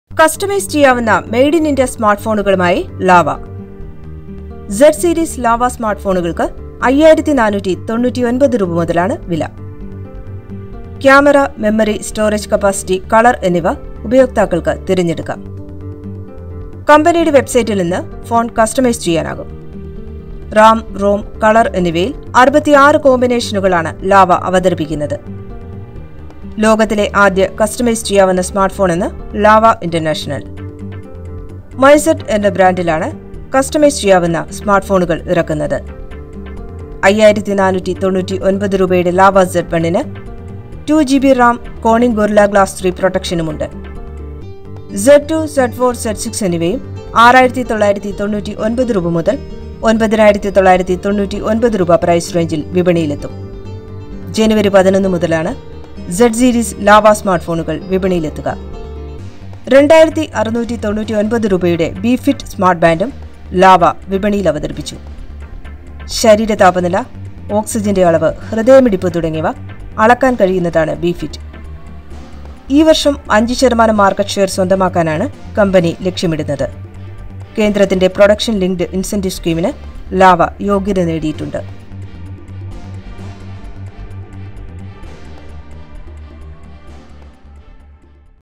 customise ചെയ്യാവുന്ന made in India smart ഫോണുകളുമായി Lava Z series Lava smart ഫോണുകൾക്ക് അയ്യായിരത്തി നാനൂറ്റി തൊണ്ണൂറ്റി ഒൻപത് രൂപ മുതലാണ് വില camera memory storage capacity colour എന്നിവ ഉപയോക്താക്കൾക്ക് തിരഞ്ഞെടുക്കാം കമ്പനിയുടെ വെബ്സൈറ്റിൽ നിന്ന് ഫോൺ കസ്റ്റമൈസ് ചെയ്യാനാകും റാം റോം കളർ എന്നിവയിൽ അറുപത്തിയാറ് കോമ്പിനേഷനുകളാണ് ലാവ അവതരിപ്പിക്കുന്നത് ലോകത്തിലെ ആദ്യ കസ്റ്റമൈസ് ചെയ്യാവുന്ന സ്മാർട്ട് ഫോൺ എന്ന് ലാവ ഇന്റർനാഷണൽ മൈസെറ്റ് എന്ന ബ്രാൻഡിലാണ് കസ്റ്റമൈസ് ചെയ്യാവുന്ന സ്മാർട്ട് ഫോണുകൾ ഇറക്കുന്നത് അയ്യായിരത്തി നാനൂറ്റി തൊണ്ണൂറ്റി ഒൻപത് രൂപയുടെ ലാവ സെഡ് വണ്ണിന് two G B RAM Corning Gorilla Glass three പ്രൊട്ടക്ഷനുമുണ്ട് Z two Z four Z six എന്നിവയും ആറായിരത്തി തൊള്ളായിരത്തി തൊണ്ണൂറ്റി ഒൻപത് രൂപ മുതൽ ഒൻപതിനായിരത്തി തൊള്ളായിരത്തി തൊണ്ണൂറ്റി ഒൻപത് രൂപ പ്രൈസ് റേഞ്ചിൽ വിപണിയിലെത്തും ജനുവരി പതിനൊന്ന് മുതലാണ് സെഡ് സീരീസ് ലാവ സ്മാർട്ട് ഫോണുകൾ വിപണിയിലെത്തുക രണ്ടായിരത്തി അറുന്നൂറ്റി തൊണ്ണൂറ്റി ഒൻപത് രൂപയുടെ ബി ഫിറ്റ് സ്മാർട്ട് ബാൻഡും ലാവ വിപണിയിൽ അവതരിപ്പിച്ചു ശരീര താപനില ഓക്സിജന്റെ അളവ് ഹൃദയമിടിപ്പ് തുടങ്ങിയവ അളക്കാൻ കഴിയുന്നതാണ് ബി ഫിറ്റ് ഈ വർഷം അഞ്ച് ശതമാനം മാർക്കറ്റ് ഷെയർ സ്വന്തമാക്കാനാണ് കമ്പനി ലക്ഷ്യമിടുന്നത് കേന്ദ്രത്തിന്റെ പ്രൊഡക്ഷൻ ലിങ്ക്ഡ് ഇൻസെന്റീവ് സ്കീമിന് ലാവ യോഗ്യത നേടിയിട്ടുണ്ട്